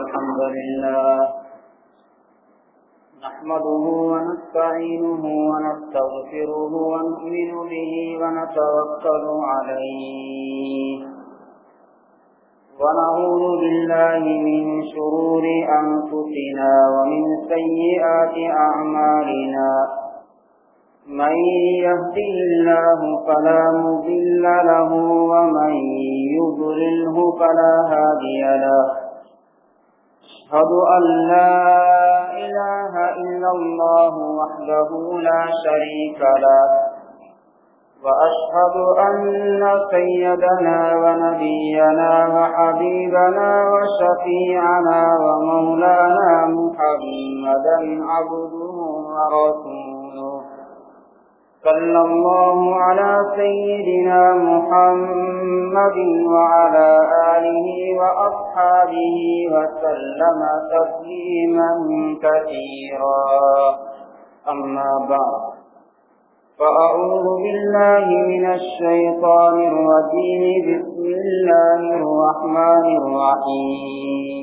الحمد لله نحمده ونستعينه ونستغفره ونؤمن به ونتوكل عليه ونعوذ بالله من شرور أنفسنا ومن سيئات أعمالنا من يهده الله فلا مضل له ومن يضلله فلا هادي له أشهد أن لا إله إلا الله وحده لا شريك له وأشهد أن سيدنا ونبينا وحبيبنا وشفيعنا ومولانا محمدا عبده ورسوله صلى الله على سيدنا محمد وعلى آله وأصحابه وسلم تسليما كثيرا أما بعد فأعوذ بالله من الشيطان الرجيم بسم الله الرحمن الرحيم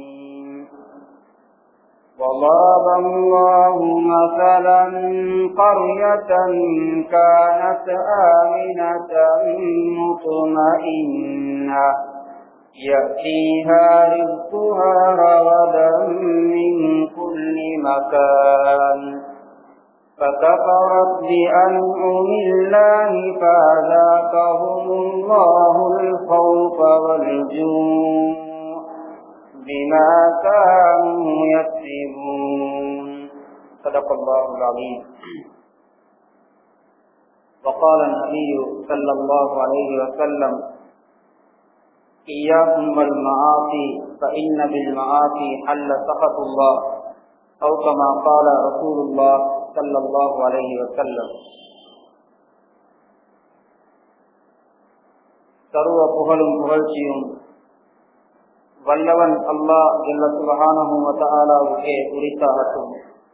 وضرب الله مثلا قرية كانت آمنة مطمئنة يأتيها رزقها رغدا من كل مكان فكفرت بأنعم الله فأذاقهم الله الخوف والجوع بما كانوا يكسبون صدق الله العظيم وقال النبي صلى الله عليه وسلم إياكم والمعاصي فإن بالمعاصي حل سخط الله أو كما قال رسول الله صلى الله عليه وسلم சர்வ புகழும் புகழ்ச்சியும் வல்லவன் அல்லாஹ் எல்ல சுபகானவுக்கே உரித்தாகட்டும்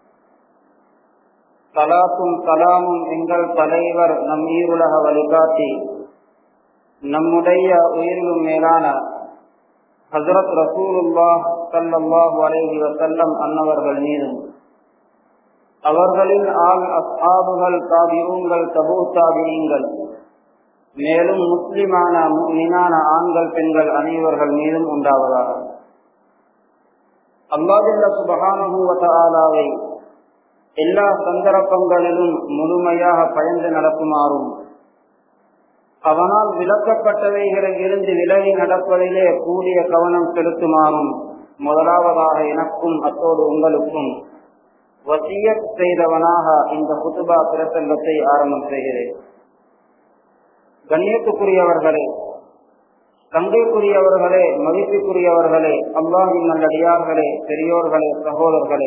சலாத்தும் கலாமும் எங்கள் தலைவர் நம் ஈருலக வழிகாட்டி நம்முடைய உயிரிலும் மேலான ஹசரத் ரசூலுல்லாஹ் சல்லாஹு அலைஹி வசல்லம் அன்னவர்கள் மீதும் அவர்களின் ஆள் அஸ்ஆபுகள் தாபியூங்கள் தபூ தாபியங்கள் மேலும் முஸ்லிமான மீனான ஆண்கள் பெண்கள் அனைவர்கள் மீதும் உண்டாவதாக அல்லாதுல்ல சுபகானுபவத்தாலாவை எல்லா சந்தர்ப்பங்களிலும் முழுமையாக பயந்து நடக்குமாறும் அவனால் விளக்கப்பட்டவைகளில் இருந்து விலகி நடப்பதிலே கூடிய கவனம் செலுத்துமாறும் முதலாவதாக எனக்கும் அத்தோடு உங்களுக்கும் வசிய செய்தவனாக இந்த புத்துபா பிரசங்கத்தை ஆரம்பம் செய்கிறேன் கண்ணியத்துக்குரியவர்களே தங்கைக்குரியவர்களே மதிப்புக்குரியவர்களே அல்லாஹின் நல்லடியார்களே பெரியோர்களே சகோதரர்களே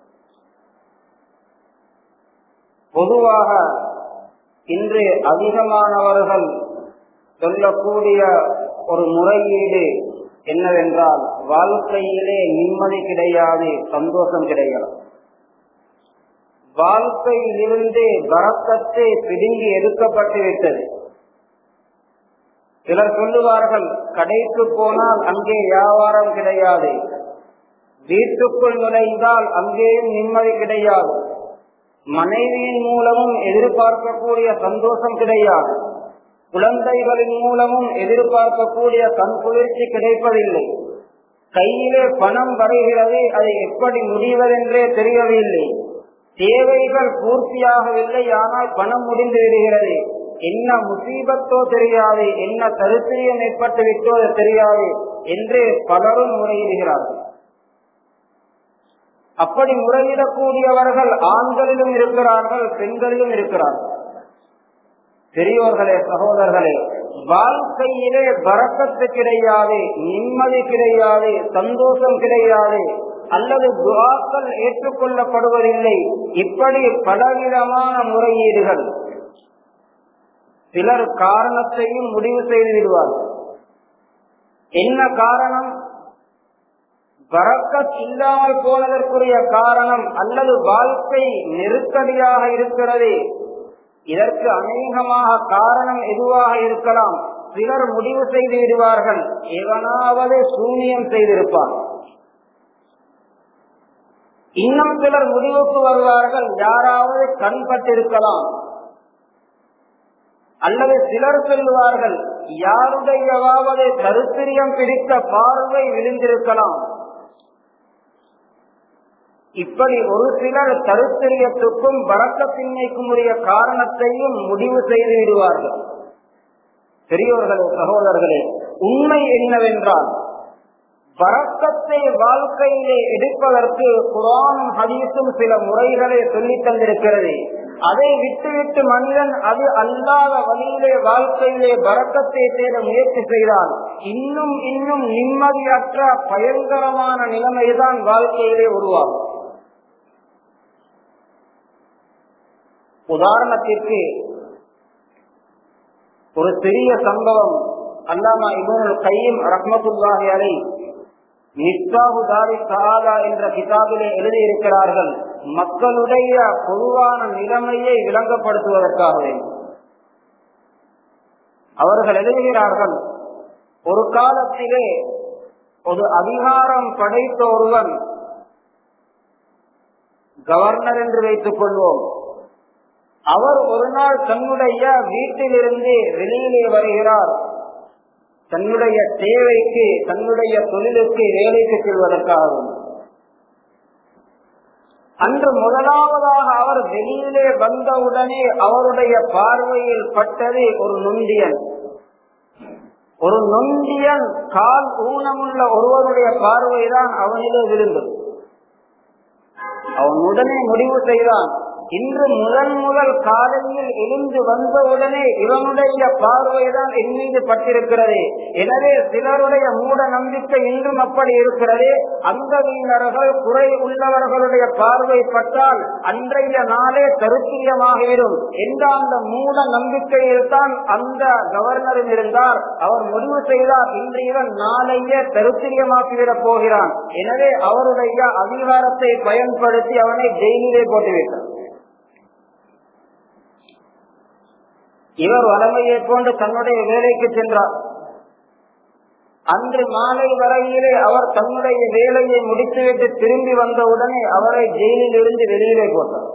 பொதுவாக இன்று அதிகமானவர்கள் சொல்லக்கூடிய ஒரு முறையீடு என்னவென்றால் வாழ்க்கையிலே நிம்மதி கிடையாது சந்தோஷம் கிடையாது வாழ்க்கையிலிருந்து வரக்கத்தை பிடுங்கி எடுக்கப்பட்டு விட்டது சிலர் சொல்லுவார்கள் கடைக்கு போனால் அங்கே வியாபாரம் கிடையாது வீட்டுக்குள் நுழைந்தால் அங்கேயும் நிம்மதி கிடையாது மனைவியின் மூலமும் எதிர்பார்க்கக்கூடிய சந்தோஷம் கிடையாது குழந்தைகளின் மூலமும் எதிர்பார்க்கக்கூடிய கண் குளிர்ச்சி கிடைப்பதில்லை கையிலே பணம் வருகிறது அதை எப்படி முடிவதென்றே தெரியவில்லை தேவைகள் பூர்த்தியாகவில்லை ஆனால் பணம் முடிந்து விடுகிறது என்ன முசீபத்தோ தெரியாது என்ன தரித்திரியம் ஏற்பட்டு விட்டோ தெரியாது என்று பலரும் முறையிடுகிறார்கள் அப்படி முறையிடக்கூடியவர்கள் ஆண்களிலும் இருக்கிறார்கள் பெண்களிலும் இருக்கிறார்கள் பெரியோர்களே சகோதரர்களே வாழ்க்கையிலே வரக்கத்து கிடையாது நிம்மதி கிடையாது சந்தோஷம் கிடையாது அல்லது துவாக்கள் ஏற்றுக்கொள்ளப்படுவதில்லை இப்படி பலவிதமான முறையீடுகள் சிலர் காரணத்தையும் முடிவு செய்து விடுவார்கள் என்ன காரணம் வரக்கத் இல்லாமல் போனதற்குரிய காரணம் அல்லது வாழ்க்கை நெருக்கடியாக இருக்கிறது இதற்கு அநேகமாக காரணம் எதுவாக இருக்கலாம் சிலர் முடிவு செய்து விடுவார்கள் எவனாவது சூனியம் செய்திருப்பார் இன்னும் சிலர் முடிவுக்கு வருவார்கள் யாராவது கண்பட்டிருக்கலாம் அல்லது சிலர் சொல்லுவார்கள் யாருடையவாவது கருத்திரியம் பிடித்த பார்வை விழுந்திருக்கலாம் இப்படி ஒரு சிலர் கருத்திரியத்துக்கும் வரக்கத்தின்மைக்கும் உரிய காரணத்தையும் முடிவு செய்து விடுவார்கள் பெரியோர்களே சகோதரர்களே உண்மை என்னவென்றால் வரக்கத்தை வாழ்க்கையிலே எடுப்பதற்கு குரானும் ஹதீஸும் சில முறைகளை சொல்லித் தந்திருக்கிறது அதை விட்டுவிட்டு மனிதன் அது அல்லாத வழியிலே வாழ்க்கையிலே வரக்கத்தை தேட முயற்சி செய்தால் இன்னும் இன்னும் நிம்மதியற்ற பயங்கரமான நிலைமைதான் வாழ்க்கையிலே உருவாகும் உதாரணத்திற்கு ஒரு சிறிய சம்பவம் அல்லாமா இபுனுல் கையும் ரஹ்மத்துல்லாஹி அலை நிஸ்பாபு தாரி சஹாதா என்ற கிதாபிலே எழுதியிருக்கிறார்கள் மக்களுடைய பொதுவான நிலைமையை விளங்கப்படுத்துவதற்காகவே அவர்கள் எழுதுகிறார்கள் ஒரு காலத்திலே ஒரு அதிகாரம் படைத்த ஒருவன் கவர்னர் என்று வைத்துக் கொள்வோம் அவர் ஒரு நாள் தன்னுடைய வீட்டிலிருந்து வெளியிலே வருகிறார் தன்னுடைய தேவைக்கு தன்னுடைய தொழிலுக்கு வேலைக்கு செல்வதற்காகவும் அன்று முதலாவதாக அவர் வெளியிலே வந்தவுடனே அவருடைய பார்வையில் பட்டது ஒரு நொண்டியன் ஒரு நொண்டியன் கால் ஊனமுள்ள ஒருவருடைய பார்வைதான் அவனிலே விழுந்தது அவன் உடனே முடிவு செய்தான் இன்று முதன் முதல் காலையில் எழுந்து வந்தவுடனே இவனுடைய பார்வைதான் என் மீது பட்டிருக்கிறது எனவே சிலருடைய மூட நம்பிக்கை இன்றும் அப்படி இருக்கிறது அங்கவீனர்கள் குறை உள்ளவர்களுடைய பார்வை பட்டால் அன்றைய நாளே கருத்தியமாகிவிடும் என்ற அந்த மூட நம்பிக்கையில் தான் அந்த கவர்னரும் இருந்தார் அவர் முடிவு செய்தார் இன்று இவன் நாளையே கருத்திரியமாக்கிவிடப் போகிறான் எனவே அவருடைய அதிகாரத்தை பயன்படுத்தி அவனை ஜெயிலிலே போட்டுவிட்டார் இவர் வளமையை போன்று தன்னுடைய வேலைக்கு சென்றார் அன்று மாலை வரையிலே அவர் தன்னுடைய வேலையை முடித்துவிட்டு திரும்பி வந்தவுடனே அவரை ஜெயிலில் இருந்து வெளியிலே போட்டார்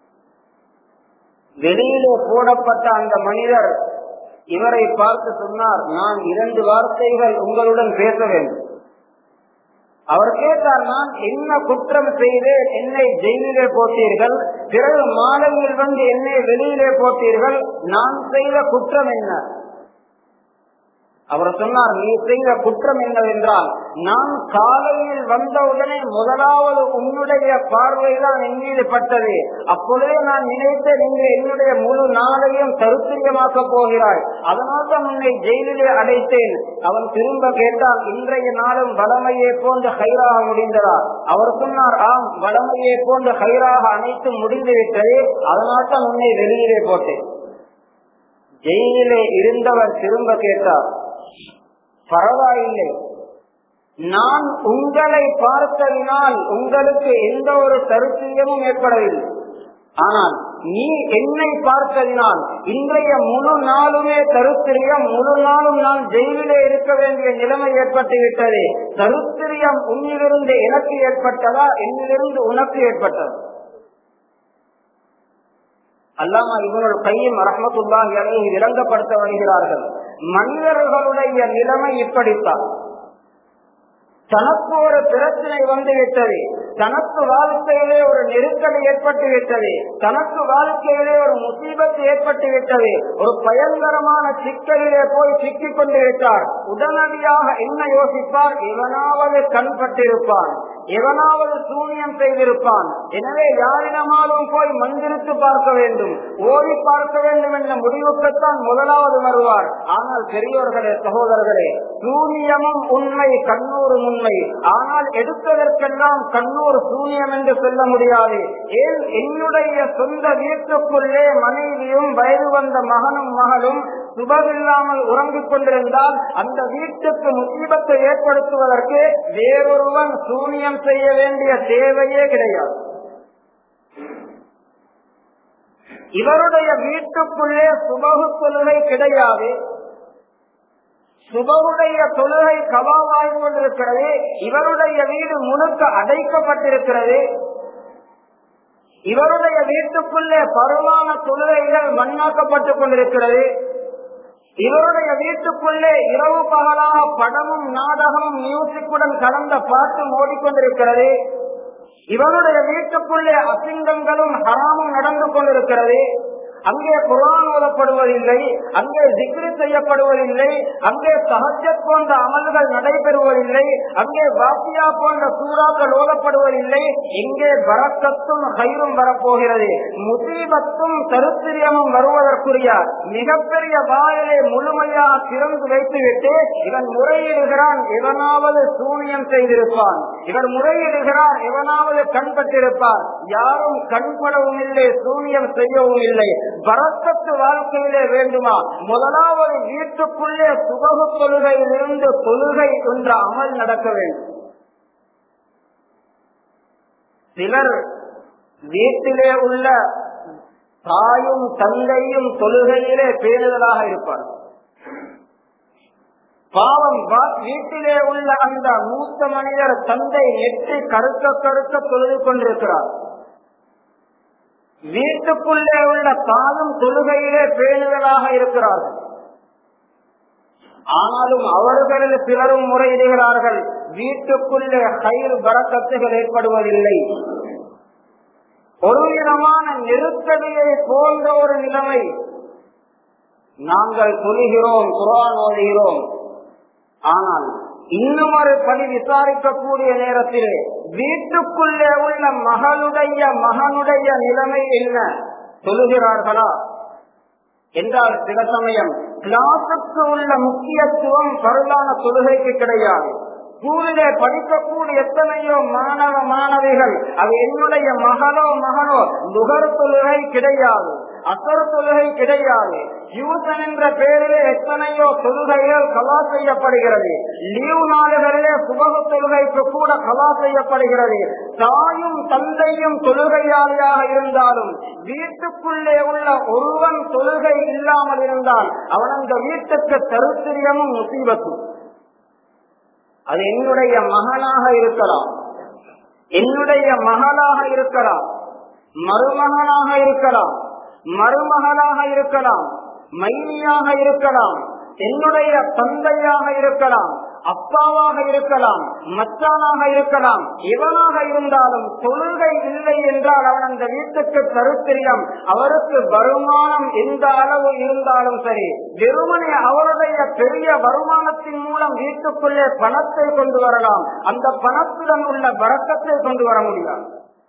வெளியிலே போடப்பட்ட அந்த மனிதர் இவரை பார்த்து சொன்னார் நான் இரண்டு வார்த்தைகள் உங்களுடன் பேச வேண்டும் அவர் கேட்டார் நான் என்ன குற்றம் செய்தேன் என்னை ஜெயிலிலே போட்டீர்கள் பிறகு மாலையில் வந்து என்னை வெளியிலே போட்டீர்கள் நான் செய்த குற்றம் என்ன அவர் சொன்னார் நீ செய்த குற்றம் என்னவென்றால் நான் காலையில் வந்தவுடனே முதலாவது உன்னுடைய பார்வைதான் என் மீது பட்டது அப்பொழுதே நான் நினைத்தேன் நீங்கள் என்னுடைய முழு நாளையும் கருத்திரியமாக்க போகிறாய் அதனால் தான் உன்னை ஜெயிலிலே அடைத்தேன் அவன் திரும்ப கேட்டான் இன்றைய நாளும் வளமையை போன்று ஹைராக முடிந்ததா அவர் சொன்னார் ஆம் வளமையை போன்று ஹைராக அனைத்தும் முடிந்து விட்டது அதனால் தான் உன்னை வெளியிலே போட்டேன் ஜெயிலிலே இருந்தவர் திரும்ப கேட்டார் பரவாயில்லை நான் உங்களை பார்த்ததினால் உங்களுக்கு எந்த ஒரு தருத்தியமும் ஏற்படவில்லை ஆனால் நீ என்னை பார்த்ததினால் இன்றைய முழு நாளுமே தருத்திரியம் முழு நாளும் நான் ஜெயிலிலே இருக்க வேண்டிய நிலைமை ஏற்பட்டு விட்டது தருத்திரியம் உன்னிலிருந்து எனக்கு ஏற்பட்டதா என்னிலிருந்து உனக்கு ஏற்பட்டது அல்லாமா இவர்கள் கையும் ரஹமத்துல்லாஹி அலைஹி விளங்கப்படுத்த வருகிறார்கள் மனிதர்களுடைய நிலைமை இப்படித்தான் தனக்கு ஒரு பிரச்சனை வந்து விட்டது தனக்கு வாழ்க்கையிலே ஒரு நெருக்கடி ஏற்பட்டு விட்டது தனக்கு வாழ்க்கையிலே ஒரு முசீபத்து ஏற்பட்டு விட்டது ஒரு பயங்கரமான சிக்கலிலே போய் சிக்கிக் கொண்டு விட்டார் உடனடியாக என்ன யோசிப்பார் இவனாவது கண்பட்டிருப்பான் எவனாவது சூனியம் செய்திருப்பான் எனவே யாரிடமாலும் போய் மந்திரித்து பார்க்க வேண்டும் ஓடி பார்க்க வேண்டும் என்ற முடிவுக்குத்தான் முதலாவது வருவார் ஆனால் பெரியோர்களே சகோதரர்களே சூனியமும் உண்மை கண்ணூரும் உண்மை ஆனால் எடுத்ததற்கெல்லாம் கண்ணூர் சூனியம் என்று சொல்ல முடியாது ஏன் என்னுடைய சொந்த வீட்டுக்குள்ளே மனைவியும் வயது வந்த மகனும் மகளும் சுபமில்லாமல் உறங்கிக் கொண்டிருந்தால் அந்த வீட்டுக்கு முசீபத்தை ஏற்படுத்துவதற்கு வேறொருவன் சூனியம் செய்ய வேண்டிய தேவையே கிடையாது இவருடைய வீட்டுக்குள்ளே சுபகு தொழுகை கிடையாது சுபகுடைய தொழுகை கவாவாய் கொண்டிருக்கிறது இவருடைய வீடு முழுக்க அடைக்கப்பட்டிருக்கிறது இவருடைய வீட்டுக்குள்ளே பருவான தொழுகைகள் மண்ணாக்கப்பட்டுக் கொண்டிருக்கிறது இவருடைய வீட்டுக்குள்ளே இரவு பகலாக படமும் நாடகமும் மியூசிக்குடன் கலந்த பாட்டும் ஓடிக்கொண்டிருக்கிறது இவருடைய வீட்டுக்குள்ளே அசிங்கங்களும் ஹராமும் நடந்து கொண்டிருக்கிறது அங்கே குரான் ஓதப்படுவதில்லை அங்கே திக்ரி செய்யப்படுவதில்லை அங்கே சஹஜத் போன்ற அமல்கள் நடைபெறுவதில்லை அங்கே வாக்கியா போன்ற சூறாக்கள் ஓதப்படுவதில்லை இங்கே வரக்கத்தும் கயிறும் வரப்போகிறது முசீபத்தும் தருத்திரியமும் வருவதற்குரிய மிகப்பெரிய வாயிலை முழுமையாக திறந்து வைத்துவிட்டு இவன் முறையிடுகிறான் எவனாவது சூனியம் செய்திருப்பான் இவர் முறையிடுகிறார் எவனாவது கண்பட்டிருப்பார் யாரும் கண்படவும் இல்லை சூனியம் செய்யவும் இல்லை பரக்கத்து வாழ்க்கையிலே வேண்டுமா முதலாவது வீட்டுக்குள்ளே சுபகு தொழுகையிலிருந்து தொழுகை என்ற அமல் நடக்க வேண்டும் சிலர் வீட்டிலே உள்ள தாயும் தந்தையும் தொழுகையிலே பேணுதலாக இருப்பார் பாவம் வீட்டிலே உள்ள அந்த மூத்த மனிதர் தந்தை நெற்றி கருக்க கருக்க தொழுது கொண்டிருக்கிறார் வீட்டுக்குள்ளே உள்ள தாயும் தொழுகையிலே பேணுதலாக இருக்கிறார்கள் ஆனாலும் அவர்களில் சிலரும் முறையிடுகிறார்கள் வீட்டுக்குள்ளே கயிறு பறக்கத்துகள் ஏற்படுவதில்லை ஒரு விதமான நெருக்கடியை போன்ற ஒரு நிலைமை நாங்கள் சொல்லுகிறோம் குரான் ஓதுகிறோம் ஆனால் இன்னும் ஒரு பணி விசாரிக்கக்கூடிய நேரத்திலே வீட்டுக்குள்ளே உள்ள மகளுடைய மகனுடைய நிலைமை என்ன சொல்லுகிறார்களா என்றால் சில சமயம் கிளாஸுக்கு உள்ள முக்கியத்துவம் பருளான தொழுகைக்கு கிடையாது ஸ்கூலிலே படிக்கக்கூடிய எத்தனையோ மாணவ மாணவிகள் அது என்னுடைய மகனோ மகனோ நுகர் தொழுகை கிடையாது அசர் தொழுகை கிடையாது யூசன் என்ற பெயரிலே எத்தனையோ தொழுகைகள் கலா செய்யப்படுகிறது லீவ் நாடுகளிலே சுபக தொழுகைக்கு கூட கலா செய்யப்படுகிறது தாயும் தந்தையும் தொழுகையாளியாக இருந்தாலும் வீட்டுக்குள்ளே உள்ள ஒருவன் தொழுகை இல்லாமல் இருந்தால் அவன் அந்த வீட்டுக்கு தருத்திரியமும் முசீபத்தும் அது என்னுடைய மகனாக இருக்கலாம் என்னுடைய மகளாக இருக்கலாம் மருமகனாக இருக்கலாம் மருமகளாக இருக்கலாம் மைனியாக இருக்கலாம் என்னுடைய தந்தையாக இருக்கலாம் அப்பாவாக இருக்கலாம் மச்சானாக இருக்கலாம் இவனாக இருந்தாலும் தொழுகை இல்லை என்றால் அவன் அந்த வீட்டுக்கு கருத்திரியம் அவருக்கு வருமானம் எந்த அளவு இருந்தாலும் சரி வெறுமனே அவருடைய பெரிய வருமானத்தின் மூலம் வீட்டுக்குள்ளே பணத்தை கொண்டு வரலாம் அந்த பணத்துடன் உள்ள வரக்கத்தை கொண்டு வர முடியாது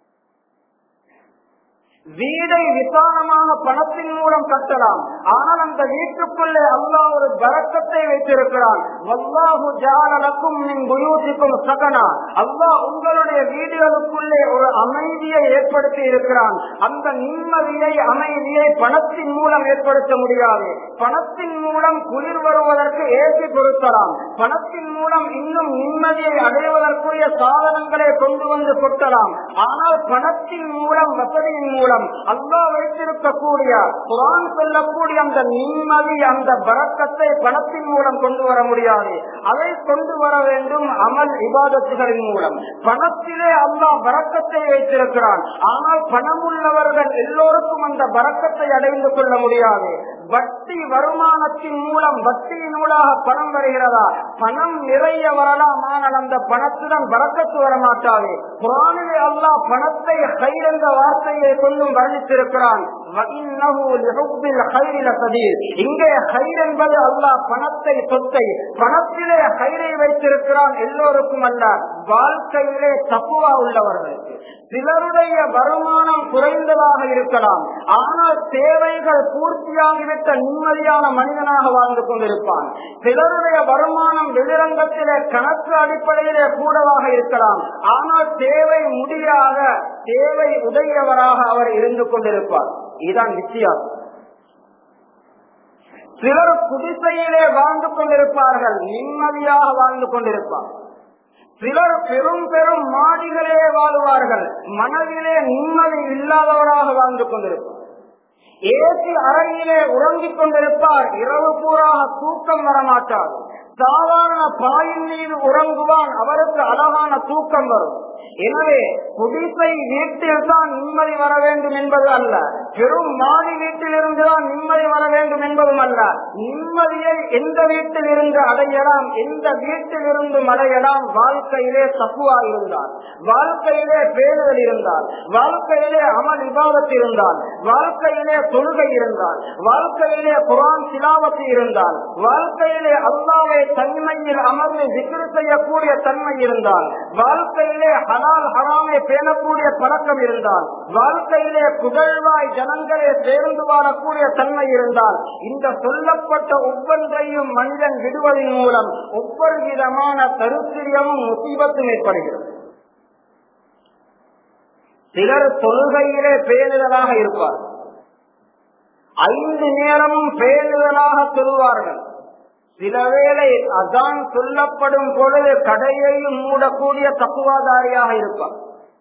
வீடை விசாலமாக பணத்தின் மூலம் கட்டலாம் ஆனால் அந்த வீட்டுக்குள்ளே அல்லாஹ் ஒரு பரக்கத்தை வைத்திருக்கிறான் வல்லாஹு ஜாலக்கும் மின் குயூசிக்கும் சகனா அல்லாஹ் உங்களுடைய வீடுகளுக்குள்ளே ஒரு அமைதியை ஏற்படுத்தி இருக்கிறான் அந்த நிம்மதியை அமைதியை பணத்தின் மூலம் ஏற்படுத்த முடியாது பணத்தின் மூலம் குளிர் வருவதற்கு ஏசி பொருத்தலாம் பணத்தின் மூலம் இன்னும் நிம்மதியை அடைவதற்குரிய சாதனங்களை கொண்டு வந்து கொட்டலாம் ஆனால் பணத்தின் மூலம் வசதியின் மூலம் அல்லா வைத்திருக்கக்கூடிய குரான் சொல்லக்கூடிய அந்த நிம்மதி அந்த பறக்கத்தை பணத்தின் மூலம் கொண்டு வர முடியாது அதை கொண்டு வர வேண்டும் அமல் இபாதத்துகளின் மூலம் பணத்திலே அல்லா பறக்கத்தை வைத்திருக்கிறான் ஆனால் பணம் உள்ளவர்கள் எல்லோருக்கும் அந்த பறக்கத்தை அடைந்து கொள்ள முடியாது வட்டி வருமானத்தின் மூலம் வட்டியினூடாக பணம் வருகிறதா பணம் நிறைய வரலாம் ஆனால் அந்த பணத்துடன் பறக்கத்து வர மாட்டாது குரானிலே அல்லா பணத்தை கயிறு என்ற வார்த்தையை கொண்டும் வர்ணித்திருக்கிறான் இங்கே கயிறு என்பது அல்லாஹ் பணத்தை சொத்தை பணத்திலே கயிறை வைத்திருக்கிறான் எல்லோருக்கும் அல்ல வாழ்க்கையிலே தப்புவா உள்ளவர்களுக்கு சிலருடைய வருமானம் குறைந்ததாக இருக்கலாம் ஆனால் தேவைகள் பூர்த்தியாகிவிட்ட நிம்மதியான மனிதனாக வாழ்ந்து கொண்டிருப்பான் சிலருடைய வருமானம் வெளிரங்கத்திலே கணக்கு அடிப்படையிலே கூடவாக இருக்கலாம் ஆனால் தேவை முடியாத தேவை உதவியவராக அவர் இருந்து கொண்டிருப்பார் இதுதான் வித்தியாசம் சிலர் குடிசையிலே வாழ்ந்து கொண்டிருப்பார்கள் நிம்மதியாக வாழ்ந்து கொண்டிருப்பார் சிலர் பெரும் பெரும் மாடிகளே வாழுவார்கள் மனதிலே நிம்மதி இல்லாதவராக வாழ்ந்து கொண்டிருப்பார் ஏசி அறையிலே உறங்கிக் கொண்டிருப்பார் இரவு பூராக தூக்கம் வரமாட்டார் சாதாரண பாயின் மீது உறங்குவான் அவருக்கு அழகான தூக்கம் வரும் எனவே குடிசை வீட்டில் தான் நிம்மதி வர வேண்டும் என்பது அல்ல பெரும் மாடி வீட்டில் இருந்துதான் நிம்மதி வர வேண்டும் என்பதும் அல்ல நிம்மதியை எந்த வீட்டில் இருந்து அடையலாம் எந்த வீட்டில் இருந்து அடையலாம் வாழ்க்கையிலே தப்புவா இருந்தால் வாழ்க்கையிலே பேணுதல் இருந்தால் வாழ்க்கையிலே அமல் விவாதத்து இருந்தால் வாழ்க்கையிலே தொழுகை இருந்தால் வாழ்க்கையிலே குரான் சிலாவத்து இருந்தால் வாழ்க்கையிலே அல்லாவை தன்மையில் அமர்ந்து விக்கிரி செய்யக்கூடிய தன்மை இருந்தால் வாழ்க்கையிலே ஹலால் ஹராமை பேணக்கூடிய பழக்கம் இருந்தால் வாழ்க்கையிலே புகழ்வாய் ஜனங்களே சேர்ந்து வாழக்கூடிய தன்மை இருந்தால் இந்த சொல்லப்பட்ட ஒவ்வொன்றையும் மனிதன் விடுவதன் மூலம் ஒவ்வொரு விதமான தருத்திரியமும் முசீபத்தும் ஏற்படுகிறது சிலர் தொழுகையிலே பேணுதலாக இருப்பார் ஐந்து நேரமும் பேணுதலாக சொல்வார்கள் சில வேளை அதான் சொல்லப்படும் பொழுது கடையையும் மூடக்கூடிய தப்புவாதாரியாக இருப்பார்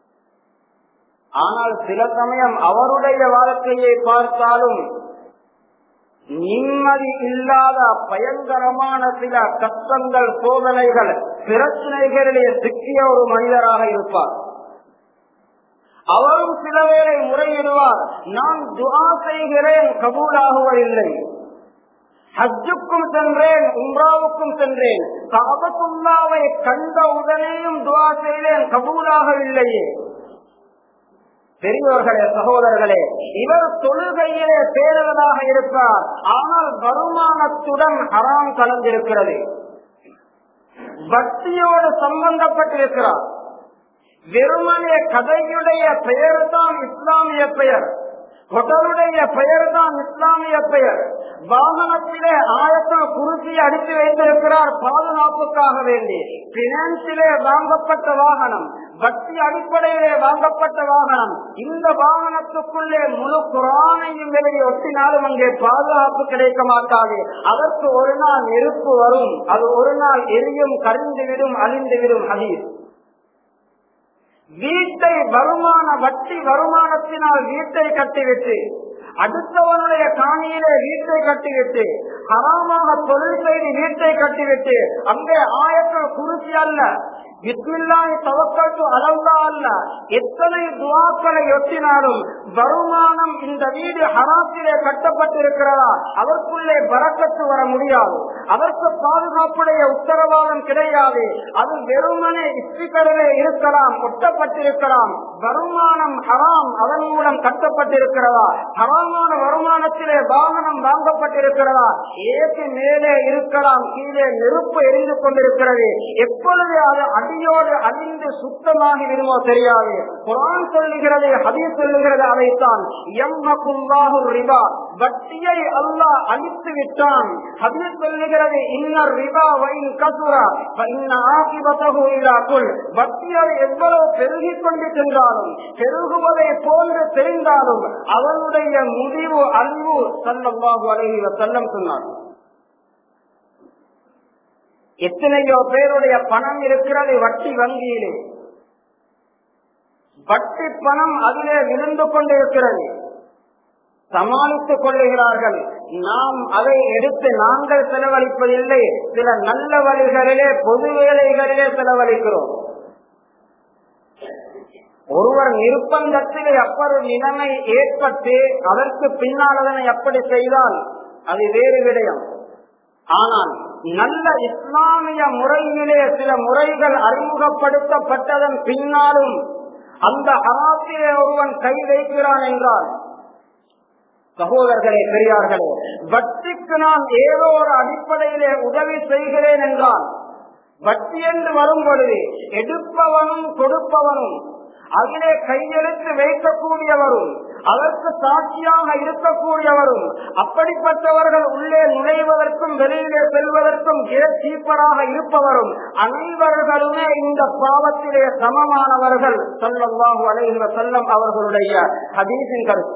ஆனால் சில சமயம் அவருடைய வாழ்க்கையை பார்த்தாலும் நிம்மதி இல்லாத பயங்கரமான சில கஷ்டங்கள் சோதனைகள் பிரச்சனைகளிலே சிக்கிய ஒரு மனிதராக இருப்பார் அவரும் சில வேளை முறையிடுவார் நான் துவா செய்கிறேன் கபூலாகுவதில்லை ஹஜ்ஜுக்கும் சென்றேன் உம்ராவுக்கும் சென்றேன் காபத்துல்லாவை கண்ட உடனேயும் துவா செய்தேன் கபூலாகவில்லையே பெரியவர்களே சகோதரர்களே இவர் தொழுகையிலே பேரவதாக இருப்பார் ஆனால் வருமானத்துடன் ஹராம் கலந்திருக்கிறது பக்தியோடு சம்பந்தப்பட்டிருக்கிறார் வெறுமனே கதையுடைய பெயர் தான் இஸ்லாமிய பெயர் ஹோட்டலுடைய பெயர் தான் இஸ்லாமிய பெயர் வாகனத்திலே ஆயத்தில் குருசி அடித்து வைத்திருக்கிறார் பாதுகாப்புக்காக வேண்டி பினான்சிலே வாங்கப்பட்ட வாகனம் பக்தி அடிப்படையிலே வாங்கப்பட்ட வாகனம் இந்த வாகனத்துக்குள்ளே முழு குரானையும் வெளியே ஒட்டினாலும் அங்கே பாதுகாப்பு கிடைக்க மாட்டாது அதற்கு ஒரு நாள் நெருப்பு வரும் அது ஒரு நாள் எரியும் கரிந்துவிடும் அழிந்துவிடும் அதீர் வீட்டை வருமான வட்டி வருமானத்தினால் வீட்டை கட்டிவிட்டு அடுத்தவனுடைய காணியிலே வீட்டை கட்டிவிட்டு ஹராமாக தொழில் செய்து வீட்டை கட்டிவிட்டு அங்கே ஆயத்தில் குருசி அல்ல விஸ்மில்லாஹி தவக்கல்து அலல்லா அல்ல எத்தனை துவாக்களை ஒட்டினாலும் வருமானம் இந்த வீடு ஹராத்திலே கட்டப்பட்டிருக்கிறதா அதற்குள்ளே பறக்கத்து வர முடியாது அதற்கு பாதுகாப்புடைய உத்தரவாதம் கிடையாது அது வெறுமனே இஸ்திகரிலே இருக்கலாம் ஒட்டப்பட்டிருக்கலாம் வருமானம் ஹராம் அதன் மூலம் கட்டப்பட்டிருக்கிறதா ஹராமான வருமானத்திலே வாகனம் வாங்கப்பட்டிருக்கிறதா ஏசி மேலே இருக்கலாம் கீழே நெருப்பு எரிந்து கொண்டிருக்கிறது எப்பொழுது அது அடியோடு அழிந்து சுத்தமாகி விடுமோ தெரியாது குரான் சொல்லுகிறது ஹதீஸ் சொல்லுகிறது அதைத்தான் எம்மகுல்லாஹு ரிபா வட்டியை அல்லாஹ் அழித்து விட்டான் ஹதீஸ் சொல்லுகிறது இன்னர் ரிபா வைன் கசுரா இன்ன ஆகிபதகு இலாக்குள் வட்டியை எவ்வளவு பெருகிக் கொண்டு சென்றாலும் பெருகுவதை போன்று தெரிந்தாலும் அவனுடைய முடிவு அழிவு சல்லல்லாஹு அலைஹி வஸல்லம் சொன்னார் எத்தனையோ பேருடைய பணம் இருக்கிறது வட்டி வங்கியிலே வட்டி பணம் அதிலே விழுந்து கொண்டிருக்கிறது சமாளித்துக் கொள்ளுகிறார்கள் நாம் அதை எடுத்து நாங்கள் செலவழிப்பதில்லை சில நல்ல வழிகளிலே பொது வேலைகளிலே செலவழிக்கிறோம் ஒருவர் நிர்பந்தத்திலே அப்பொரு நிலைமை ஏற்பட்டு அதற்கு பின்னால் அதனை அப்படி செய்தால் அது வேறு விடயம் ஆனால் நல்ல இஸ்லாமிய முறையிலே சில முறைகள் அறிமுகப்படுத்தப்பட்டதன் பின்னாலும் அந்த ஹராத்திலே ஒருவன் கை வைக்கிறான் என்றால் சகோதரர்களே பெரியார்களே வட்டிக்கு நான் ஏதோ ஒரு அடிப்படையிலே உதவி செய்கிறேன் என்றால் வட்டி என்று வரும் பொழுது எடுப்பவனும் கொடுப்பவனும் அதிலே கையெழுத்து வைக்கக்கூடியவரும் அதற்கு சாட்சியாக இருக்கக்கூடியவரும் அப்படிப்பட்டவர்கள் உள்ளே நுழைவதற்கும் வெளியிலே செல்வதற்கும் கேட் கீப்பராக இருப்பவரும் அனைவர்களுமே இந்த பாவத்திலே சமமானவர்கள் சொல்லல்லாஹு அலைகிற செல்லம் அவர்களுடைய ஹதீசின் கருத்து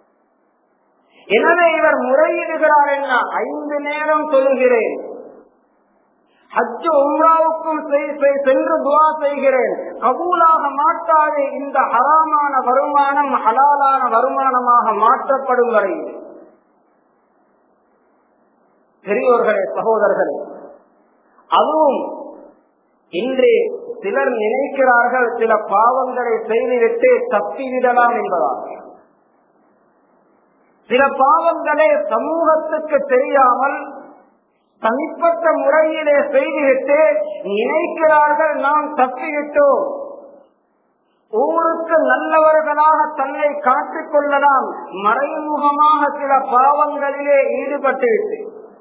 எனவே இவர் முறையிடுகிறார் என்ன ஐந்து நேரம் சொல்லுகிறேன் ஹஜ்ஜு உம்ராவுக்கும் சென்று துவா செய்கிறேன் கபூலாக மாட்டாது இந்த ஹராமான வருமானம் ஹலாலான வருமானமாக மாற்றப்படும் வரை பெரியோர்களே சகோதரர்களே அதுவும் இன்று சிலர் நினைக்கிறார்கள் சில பாவங்களை செய்துவிட்டு தப்பிவிடலாம் என்பதாக சில பாவங்களை சமூகத்துக்கு தெரியாமல் தனிப்பட்ட முறையிலே செய்துவிட்டு நினைக்கிறார்கள் நாம் தப்பிவிட்டோம் ஊருக்கு நல்லவர்களாக தன்னை காட்டிக் கொள்ளலாம் மறைமுகமாக சில பாவங்களிலே ஈடுபட்டுவிட்டு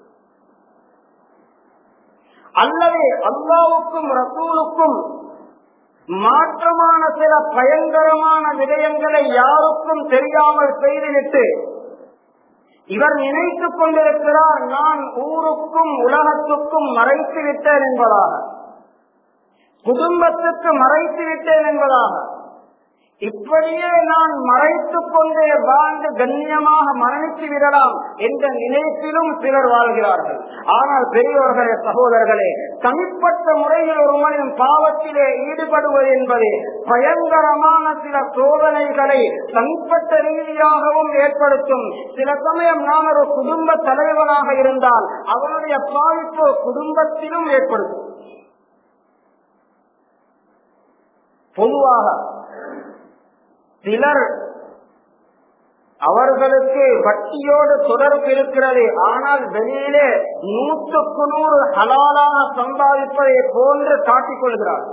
அல்லது அல்லாவுக்கும் ரசூலுக்கும் மாற்றமான சில பயங்கரமான விடயங்களை யாருக்கும் தெரியாமல் செய்துவிட்டு இவர் நினைத்துக் கொண்டிருக்கிறார் நான் ஊருக்கும் உலகத்துக்கும் மறைத்து விட்டேன் என்பதாக குடும்பத்துக்கு மறைத்து விட்டேன் என்பதாக இப்படியே நான் மறைத்துக் கொண்டே வாழ்ந்து கண்ணியமாக மரணித்து விடலாம் என்ற நினைப்பிலும் சிலர் வாழ்கிறார்கள் ஆனால் பெரியோர்களே சகோதரர்களே தனிப்பட்ட முறையில் ஒரு மனிதன் பாவத்திலே ஈடுபடுவது என்பது பயங்கரமான சில சோதனைகளை தனிப்பட்ட ரீதியாகவும் ஏற்படுத்தும் சில சமயம் நான் ஒரு குடும்ப தலைவனாக இருந்தால் அவனுடைய பாதிப்பு குடும்பத்திலும் ஏற்படுத்தும் பொதுவாக சிலர் அவர்களுக்கு வட்டியோடு தொடர்பு இருக்கிறது ஆனால் வெளியிலே நூற்றுக்கு நூறு ஹலாலாக சம்பாதிப்பதை போன்று காட்டிக் கொள்கிறார்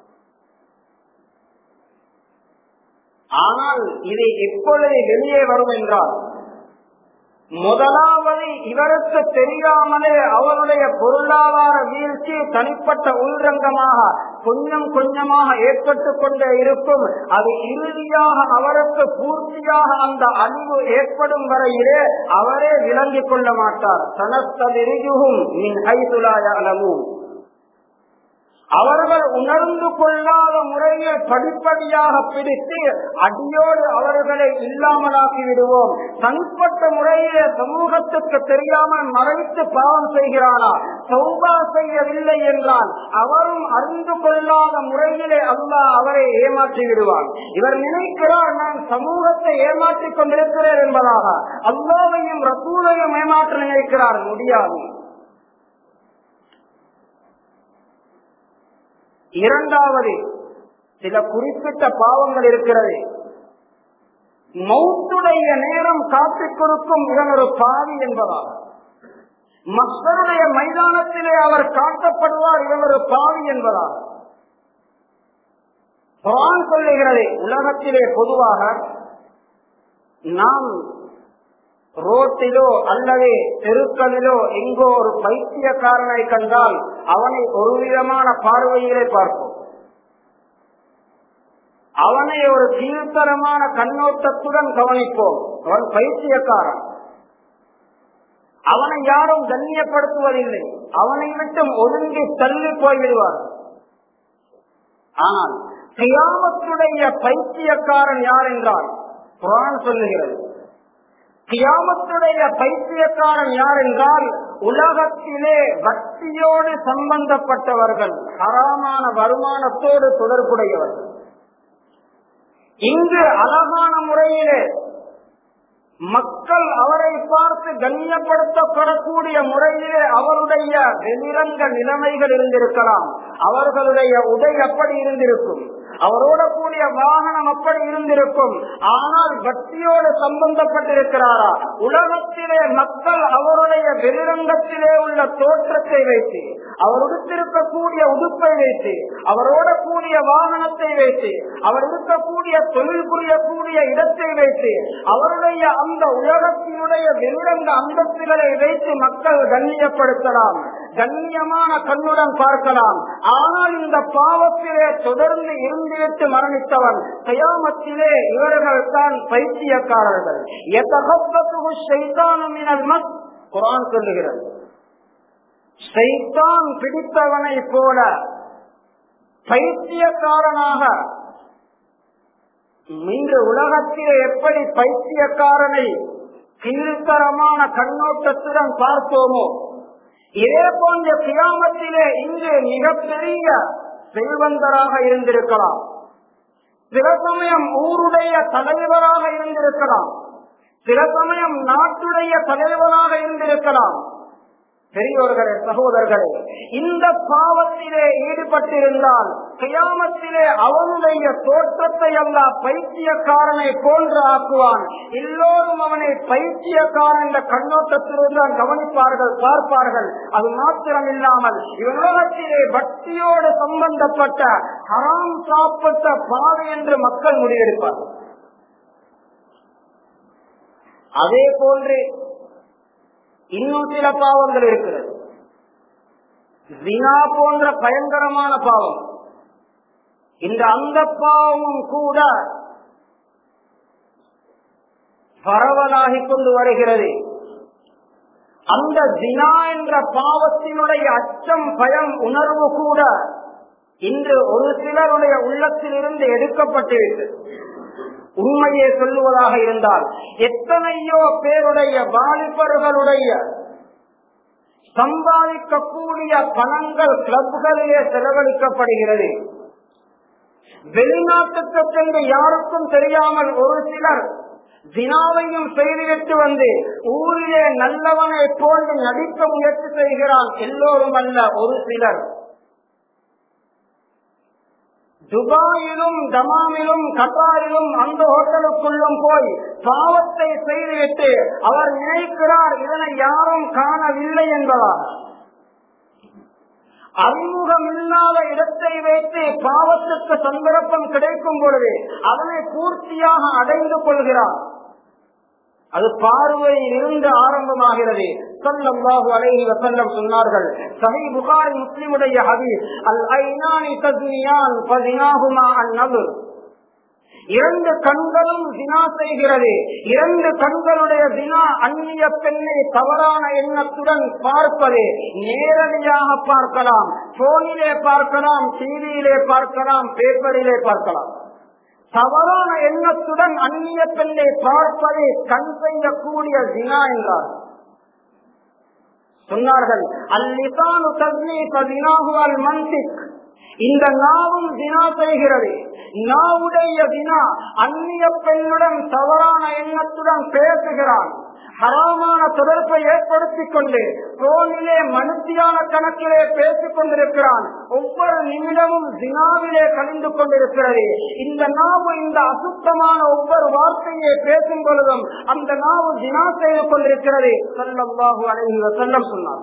ஆனால் இது எப்பொழுது வெளியே வரும் என்றால் முதலாவது இவருக்கு தெரியாமலே அவருடைய பொருளாதார வீழ்ச்சி தனிப்பட்ட உள்ரங்கமாக கொஞ்சம் கொஞ்சமாக ஏற்பட்டு கொண்டே இருக்கும் அது இறுதியாக அவருக்கு பூர்த்தியாக அந்த அழிவு ஏற்படும் வரையிலே அவரே விளங்கிக் கொள்ள மாட்டார் தனத்ததிரியும் மின் ஐதுலாய அளவும் அவர்கள் உணர்ந்து கொள்ளாத முறையில் படிப்படியாக பிடித்து அடியோடு அவர்களை இல்லாமலாக்கி விடுவோம் தனிப்பட்ட முறையிலே சமூகத்துக்கு தெரியாமல் மறைத்து பாவம் செய்கிறானா சௌபா செய்யவில்லை என்றால் அவரும் அறிந்து கொள்ளாத முறையிலே அல்லாஹ் அவரை ஏமாற்றி விடுவான் இவர் நினைக்கிறார் நான் சமூகத்தை ஏமாற்றிக் கொண்டிருக்கிறேன் என்பதாக அல்லாவையும் ரசூலையும் ஏமாற்ற நினைக்கிறார் முடியாது இரண்டாவது சில குறிப்பிட்ட பாவங்கள் இருக்கிறது மௌத்துடைய நேரம் காட்டிக் கொடுக்கும் இவன் ஒரு பாவி என்பதாக மக்களுடைய மைதானத்திலே அவர் காட்டப்படுவார் இவன் ஒரு பாவி என்பதாக குரான் சொல்லுகிறது உலகத்திலே பொதுவாக நாம் ரோட்டிலோ அல்லது தெருக்களிலோ எங்கோ ஒரு பைத்தியக்காரனை கண்டால் அவனை ஒரு விதமான பார்வையிலே பார்ப்போம் அவனை ஒரு கீழ்த்தரமான கண்ணோட்டத்துடன் கவனிப்போம் அவன் பைத்தியக்காரன் அவனை யாரும் கண்ணியப்படுத்துவதில்லை அவனை விட்டு ஒதுங்கி தள்ளி போய்விடுவார் ஆனால் கியாமத்துடைய பைத்தியக்காரன் யார் என்றால் குரான் சொல்லுகிறது கியாமத்துடைய பைத்தியக்காரன் யார் என்றால் உலகத்திலே பக்தியோடு சம்பந்தப்பட்டவர்கள் ஹராமான வருமானத்தோடு தொடர்புடையவர்கள் இங்கு அழகான முறையிலே மக்கள் அவரை பார்த்து கண்ணியப்படுத்தப்படக்கூடிய முறையிலே அவருடைய வெளிரங்க நிலைமைகள் இருந்திருக்கலாம் அவர்களுடைய உடை அப்படி இருந்திருக்கும் அவரோட கூடிய வாகனம் அப்படி இருந்திருக்கும் ஆனால் பக்தியோடு சம்பந்தப்பட்டிருக்கிறாரா உலகத்திலே மக்கள் அவருடைய வெளிரங்கத்திலே உள்ள தோற்றத்தை வைத்து அவர் உடுத்திருக்கக்கூடிய உடுப்பை வைத்து அவரோட கூடிய வாகனத்தை வைத்து அவர் இருக்கக்கூடிய தொழில் புரியக்கூடிய இடத்தை வைத்து அவருடைய அந்த உலகத்தினுடைய வெளிரங்க அந்தஸ்துகளை வைத்து மக்கள் கண்ணியப்படுத்தலாம் கண்ணியமான கண்ணுடன் பார்க்கலாம் ஆனால் இந்த பாவத்திலே தொடர்ந்து இருந்துவிட்டு மரணித்தவன் கயாமத்திலே இவர்கள் தான் பைத்தியக்காரர்கள் குரான் சொல்லுகிறது சைத்தான் பிடித்தவனை போல பைத்தியக்காரனாக இன்று உலகத்திலே எப்படி பைத்தியக்காரனை கீழ்த்தரமான கண்ணோட்டத்துடன் பார்ப்போமோ இதே போன்ற கிராமத்திலே இங்கு மிகப்பெரிய செல்வந்தராக இருந்திருக்கலாம் சில சமயம் ஊருடைய தலைவராக இருந்திருக்கலாம் சில சமயம் நாட்டுடைய தலைவராக இருந்திருக்கலாம் பெரியோர்களே சகோதரர்களே இந்த பாவத்திலே ஈடுபட்டிருந்தால் கியாமத்திலே அவனுடைய தோற்றத்தை அல்ல பைத்தியக்காரனை போன்று ஆக்குவான் எல்லோரும் அவனை பைத்தியக்காரன் என்ற கண்ணோட்டத்திலிருந்து தான் கவனிப்பார்கள் பார்ப்பார்கள் அது மாத்திரம் இல்லாமல் இவ்வுலகத்திலே பக்தியோடு சம்பந்தப்பட்ட ஹராம் சாப்பிட்ட பாதை என்று மக்கள் முடிவெடுப்பார்கள் அதே போன்று இன்னும் சில பாவங்கள் இருக்கிறது ஜினா போன்ற பயங்கரமான பாவம் இந்த அந்த பாவமும் கூட பரவலாகிக் கொண்டு வருகிறது அந்த ஜினா என்ற பாவத்தினுடைய அச்சம் பயம் உணர்வு கூட இன்று ஒரு சிலருடைய உள்ளத்தில் இருந்து எடுக்கப்பட்டுவிட்டது உண்மையை சொல்லுவதாக இருந்தால் எத்தனையோ பேருடைய வாலிபர்களுடைய சம்பாதிக்கக்கூடிய பணங்கள் கிளப்களிலே செலவழிக்கப்படுகிறது வெளிநாட்டுக்கு சென்று யாருக்கும் தெரியாமல் ஒரு சிலர் தினாவையும் செய்துவிட்டு வந்து ஊரிலே நல்லவனை போன்று நடிக்க முயற்சி செய்கிறான் எல்லோரும் அல்ல ஒரு சிலர் துபாயிலும் தமாமிலும் கட்டாரிலும் அந்த ஹோட்டலுக்குள்ளும் போய் பாவத்தை செய்துவிட்டு அவர் நினைக்கிறார் இதனை யாரும் காணவில்லை என்பதால் அறிமுகம் இல்லாத இடத்தை வைத்து பாவத்துக்கு சந்தர்ப்பம் கிடைக்கும் பொழுது அதனை பூர்த்தியாக அடைந்து கொள்கிறார் அது பார்வையில் இருந்து ஆரம்பமாகிறது சொல்லல்லாஹு அலைஹி வசல்லம் சொன்னார்கள் சஹி புகாரி முஸ்லிமுடைய ஹதீஸ் அல் ஐனானி தஸ்மியான் பதினாகுமா அந்நபுர் இரண்டு கண்களும் தினா செய்கிறது இரண்டு கண்களுடைய தினா அந்நிய பெண்ணை தவறான எண்ணத்துடன் பார்ப்பது நேரடியாக பார்க்கலாம் போனிலே பார்க்கலாம் டிவியிலே பார்க்கலாம் பேப்பரிலே பார்க்கலாம் தவறான எண்ணத்துடன் அந்நிய பெண்ணை பார்ப்பதை கண் செய்யக்கூடிய தினா என்றார் சொன்னார்கள் அல்லிசானு தஸ்மி பதினாகுவால் மந்திக் இந்த நாவும் தினா செய்கிறது நாவுடைய தினா அந்நிய பெண்ணுடன் தவறான எண்ணத்துடன் பேசுகிறான் ஹராமான தொடர்பை ஏற்படுத்திக் கொண்டு போனிலே மனுத்தியான கணக்கிலே பேசிக் கொண்டிருக்கிறான் ஒவ்வொரு நிமிடமும் தினாவிலே கழிந்து கொண்டிருக்கிறது இந்த நாவு இந்த அசுத்தமான ஒவ்வொரு வார்த்தையை பேசும் பொழுதும் அந்த நாவு தினா செய்து கொண்டிருக்கிறது செல்லம்பாகு அடைகிற செல்லம் சொன்னார்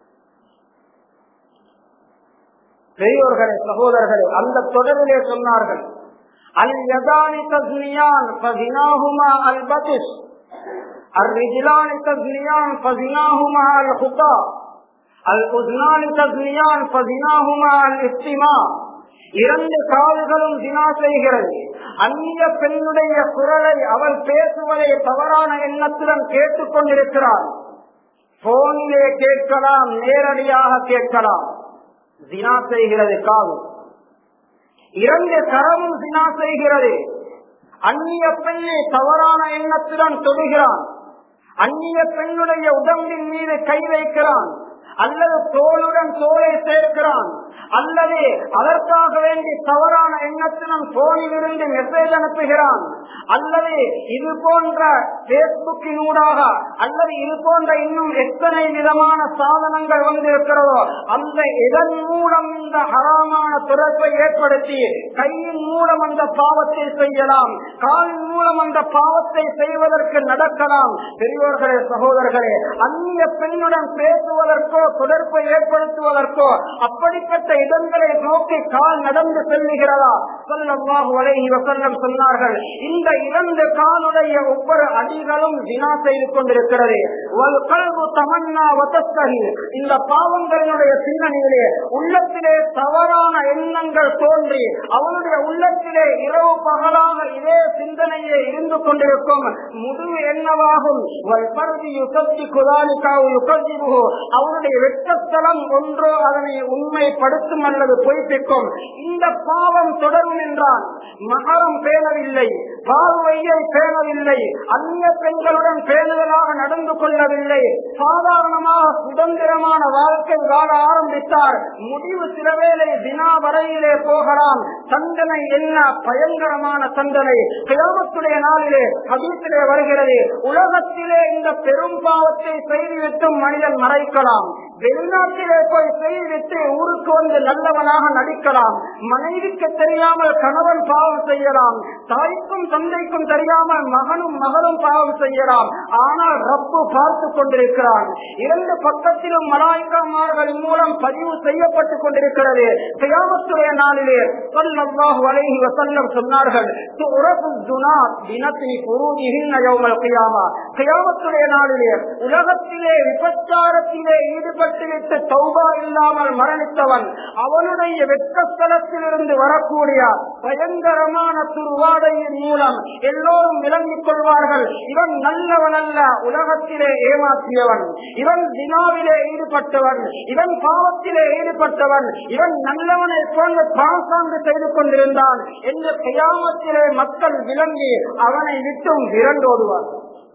பெரியோர்களே சகோதரர்களே அந்த தொடரிலே சொன்னார்கள் அல் யதானி தஸ்னியான் ஃபதினாஹுமா அல் பதிஷ் الرجلان تزنيان فزناهما الخطا الأذنان تزنيان فزناهما الاستماع இரண்டு கால்களும் தினா செய்கிறது அந்நிய பெண்ணுடைய குரலை அவள் பேசுவதை தவறான எண்ணத்துடன் கேட்டுக் கொண்டிருக்கிறாள் போனிலே கேட்கலாம் நேரடியாக கேட்கலாம் தினா செய்கிறது காது இரண்டு கரமும் தினா செய்கிறது அந்நிய பெண்ணை தவறான எண்ணத்துடன் தொடுகிறான் அந்நிய பெண்ணுடைய உடம்பின் மீது கை வைக்கிறான் அல்லது தோளுடன் தோலை சேர்க்கிறான் அல்லது அதற்காக வேண்டி தவறான எண்ணத்துடன் போனிலிருந்து மெசேஜ் அனுப்புகிறான் அல்லது இது போன்ற பேஸ்புக்கினூடாக அல்லது இது போன்ற இன்னும் எத்தனை விதமான சாதனங்கள் வந்திருக்கிறதோ அந்த இதன் மூலம் இந்த ஹராமான தொடர்பை ஏற்படுத்தி கையின் மூலம் அந்த பாவத்தை செய்யலாம் காலின் மூலம் அந்த பாவத்தை செய்வதற்கு நடக்கலாம் பெரியோர்களே சகோதரர்களே அந்நிய பெண்ணுடன் பேசுவதற்கோ தொடர்பை ஏற்படுத்துவதற்கோ அப்படிப்பட்ட இடங்களை நோக்கி கால் நடந்து செல்லுகிறதா சொல்லமாக வலைகி வசல்லம் சொன்னார்கள் இந்த இரண்டு காலுடைய ஒவ்வொரு அடிகளும் தினா செய்து கொண்டிருக்கிறது தமன்னா வதஸ்தகி இந்த பாவங்களினுடைய பின்னணியிலே உள்ளத்திலே தவறான எண்ணங்கள் தோன்றி அவனுடைய உள்ளத்திலே இரவு பகலாக இதே சிந்தனையே இருந்து கொண்டிருக்கும் முடிவு என்னவாகும் அவனுடைய வெட்டத்தலம் ஒன்றோ அதனை உண்மைப்படுத்தும் அல்லது பொய்ப்பிக்கும் இந்த பாவம் தொடரும் என்றால் மகரம் பேணவில்லை பார்வையை பேணவில்லை அந்நிய பெண்களுடன் பேணுதலாக நடந்து கொள்ளவில்லை சாதாரணமாக சுதந்திரமான வாழ்க்கை வாழ ஆரம்பித்தார் முடிவு சிலவேளை தினா வரையிலே போகலாம் தந்த தண்டனை என்ன பயங்கரமான தண்டனை கியாமத்துடைய நாளிலே ஹதீஸிலே வருகிறது உலகத்திலே இந்த பெரும் பாவத்தை செய்துவிட்டும் மனிதன் மறைக்கலாம் வெளிநாட்டிலே போய் செய்துவிட்டு ஊருக்கு வந்து நல்லவனாக நடிக்கலாம் மனைவிக்கு தெரியாமல் கணவன் பாவம் செய்யலாம் தாய்க்கும் தந்தைக்கும் தெரியாமல் மகனும் மகளும் பாவம் செய்யலாம் ஆனால் ரப்பு பார்த்து கொண்டிருக்கிறான் இரண்டு பக்கத்திலும் மலாய்க்கமார்கள் மூலம் பதிவு செய்யப்பட்டுக் கொண்டிருக்கிறது கியாமத்துடைய நாளிலே சொல்லல்லாஹு அலைஹி வஸல்லம் சொன்னார்கள் துரஃபு துனாத் தினத்தி புரூஜிஹின்ன யௌமல் கியாமா கியாமத்துடைய நாளிலே உலகத்திலே விபச்சாரத்திலே ஈடுபட்டுவிட்டு தௌபா இல்லாமல் மரணித்தவன் அவனுடைய வெட்கஸ்தலத்திலிருந்து வரக்கூடிய பயங்கரமான துர்வாடையின் மூலம் எல்லோரும் விளங்கிக் கொள்வார்கள் இவன் நல்லவன் அல்ல உலகத்திலே ஏமாற்றியவன் இவன் தினாவிலே ஈடுபட்டவன் இவன் பாவத்திலே ஈடுபட்டவன் இவன் நல்லவனை போன்று பாசாந்து செய்து கொண்டிருந்தான் என்று கியாமத்திலே மக்கள் விளங்கி அவனை விட்டும் விரண்டோடுவார்